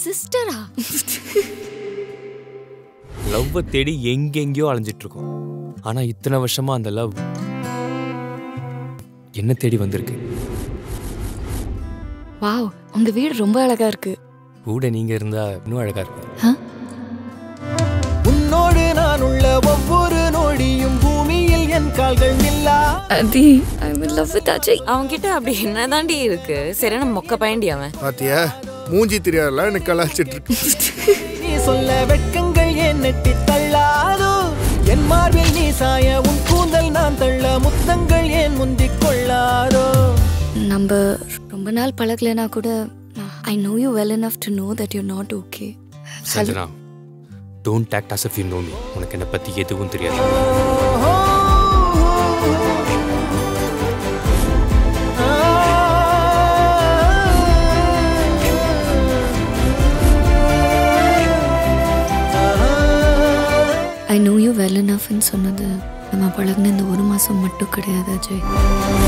சிஸ்டரா லவ்வை தேடி எங்கெங்கேயோ அலைஞ்சிட்டு இருக்கோம் ஆனா இத்தனை வருஷமா அந்த லவ் என்ன தேடி வந்திருக்கு வாவ் உங்க வீடு ரொம்ப அழகா இருக்கு கூட நீங்க இருந்தா இன்னும் அழகா இருக்கும் ஆ? உன்னோடு நான் உள்ள ஒவ்வொரு நொடியும் பூமியில் என் கால்கள் நில்லா அதி I will love with Ajay அவன்கிட்ட அப்படி என்னதாண்டி இருக்கு சரியான மொக்க பயண்டி அவன் பாத்தியா மூஞ்சி தெரியாதுல எனக்கு கலாச்சிட்டு இருக்கு நீ சொல்ல வெட்கங்கள் ஏன் நெட்டி தள்ளாதோ என் மார்பில் நீ சாய உன் கூந்தல் நான் தள்ள முத்தங்கள் ஏன் முந்திக் கொள்ளாதோ நம்ம ரொம்ப நாள் பழகலைனா கூட I know you well enough to know that you not okay Sanjana don't act as if you know me உனக்கு என்னை பத்தி எதுவும் தெரியாது I know you well enough ன்னு சொன்னது நம்ம பழகின இந்த ஒரு மாசம் மட்டும் கிடையாது அஜய்